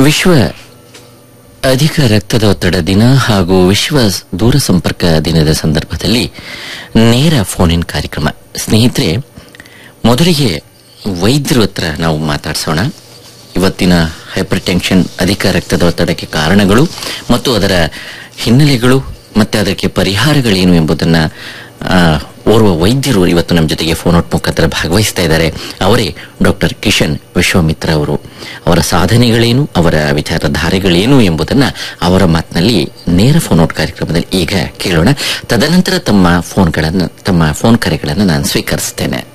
ವಿಶ್ವ ಅಧಿಕ ರಕ್ತದೊತ್ತಡ ದಿನ ಹಾಗೂ ವಿಶ್ವ ದೂರ ಸಂಪರ್ಕ ದಿನದ ಸಂದರ್ಭದಲ್ಲಿ ನೇರ ಫೋನ್ ಇನ್ ಕಾರ್ಯಕ್ರಮ ಸ್ನೇಹಿತರೆ ಮೊದಲಿಗೆ ವೈದ್ಯರ ಹತ್ರ ನಾವು ಮಾತಾಡ್ಸೋಣ ಇವತ್ತಿನ ಹೈಪರ್ ಟೆನ್ಷನ್ ಅಧಿಕ ರಕ್ತದೊತ್ತಡಕ್ಕೆ ಕಾರಣಗಳು ಮತ್ತು ಅದರ ಹಿನ್ನೆಲೆಗಳು ಮತ್ತೆ ಅದಕ್ಕೆ ಪರಿಹಾರಗಳೇನು ಎಂಬುದನ್ನ ಆ, ಓರ್ವ ವೈದ್ಯರು ಇವತ್ತು ನಮ್ಮ ಜೊತೆಗೆ ಫೋನ್ ಔಟ್ ಮುಖಾಂತರ ಭಾಗವಹಿಸ್ತಾ ಇದ್ದಾರೆ ಅವರೇ ಡಾಕ್ಟರ್ ಕಿಶನ್ ವಿಶ್ವಾಮಿತ್ರ ಅವರು ಅವರ ಸಾಧನೆಗಳೇನು ಅವರ ವಿಚಾರಧಾರೆಗಳೇನು ಎಂಬುದನ್ನ ಅವರ ಮಾತಿನಲ್ಲಿ ನೇರ ಫೋನ್ ಔಟ್ ಕಾರ್ಯಕ್ರಮದಲ್ಲಿ ಈಗ ಕೇಳೋಣ ತದನಂತರ ತಮ್ಮ ಫೋನ್ಗಳನ್ನು ತಮ್ಮ ಫೋನ್ ಕರೆಗಳನ್ನು ನಾನು ಸ್ವೀಕರಿಸ್ತೇನೆ